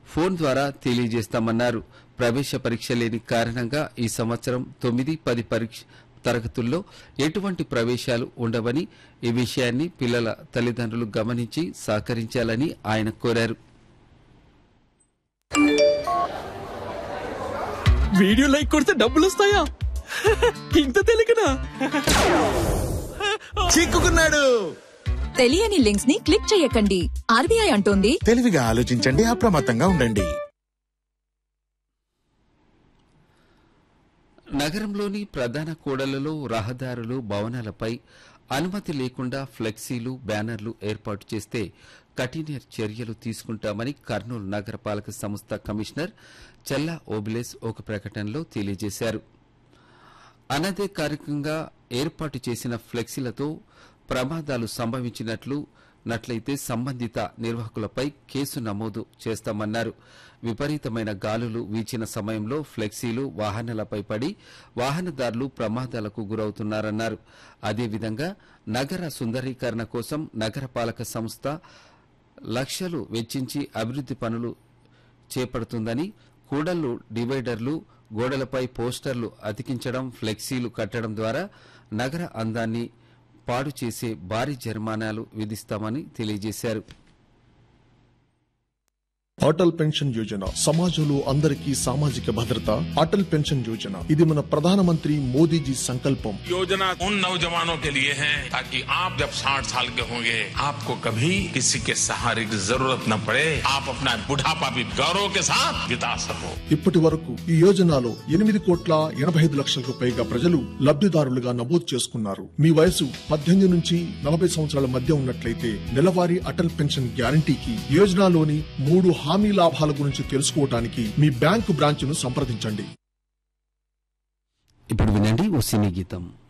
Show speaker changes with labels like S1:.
S1: phone ద్వారా తెలియజేస్తామన్నారు ప్రవేశ పరీక్ష లేని కారణంగా ఈ సంవత్సరం తొమ్మిది పది పరీక్ష తరగతుల్లో ఎటువంటి ప్రవేశాలు ఉండవని ఈ విషయాన్ని పిల్లల తల్లిదండ్రులు గమనించి సహకరించాలని ఆయన కోరారు
S2: వీడియో లైక్ కొడితే డబ్బులు వస్తాయా ఇంత తెలియకనా
S3: చిక్కుకున్నాడు
S4: తెలియని లింక్స్ ని క్లిక్ చేయకండి ఆర్బీఐ అంటోంది
S3: తెలివిగా ఆలోచించండి అప్రమత్తంగా ఉండండి
S1: నగరంలోని ప్రధాన కూడళ్లలో రహదారులు భవనాలపై అనుమతి లేకుండా ఫ్లెక్సీలు బ్యానర్లు ఏర్పాటు చేస్తే కఠిన చర్యలు తీసుకుంటామని కర్నూలు నగరపాలక సంస్థ కమిషనర్ చెల్లా ఓబిలేస్ ఒక ప్రకటనలో తెలియజేశారు అనధికారికంగా ఏర్పాటు చేసిన ఫ్లెక్సీలతో ప్రమాదాలు సంభవించినట్లు నట్లయితే సంబంధిత నిర్వాహకులపై కేసు నమోదు చేస్తామన్నారు విపరీతమైన గాలులు వీచిన సమయంలో ఫ్లెక్సీలు వాహనాలపై పడి వాహనదారులు ప్రమాదాలకు గురవుతున్నారన్నారు అదేవిధంగా నగర సుందరీకరణ కోసం నగరపాలక సంస్థ లక్షలు వెచ్చించి అభివృద్ది పనులు చేపడుతుందని కూడళ్లు డివైడర్లు గోడలపై పోస్టర్లు అతికించడం ఫ్లెక్సీలు కట్టడం ద్వారా నగర అందాన్ని పాడు చేసే భారీ జరిమానాలు విధిస్తామని తెలియజేశారు
S5: అటల్ పెన్షన్ యోజన సమాజంలో అందరికీ సామాజిక భద్రత అటల్ పెన్షన్ యోజన ఇది మన ప్రధానమంత్రి మోదీజీ సంకల్పం
S6: योजना उन नौजवानों के लिए है ताकि आप जब 60 साल के होंगे आपको कभी किसी के सहारे की जरूरत न पड़े आप अपना बुढ़ापा भी गौरव के साथ बिता सको
S5: ఇప్పటి వరకు ఈ యోజనలో ఎనిమిది కోట్ల ఎనభై ఐదు లక్షలకు పైగా ప్రజలు లబ్ధిదారులుగా నమోదు చేసుకున్నారు మీ వయసు పద్దెనిమిది నుంచి నలభై సంవత్సరాల మధ్య ఉన్నట్లయితే నెలవారీ అటల్ పెన్షన్ గ్యారంటీకి యోజనలోని మూడు హామీ లాభాల గురించి తెలుసుకోవడానికి మీ బ్యాంకు బ్రాంచ్ను సంప్రదించండి
S1: ఇప్పుడు వినండి ఓ సినీ గీతం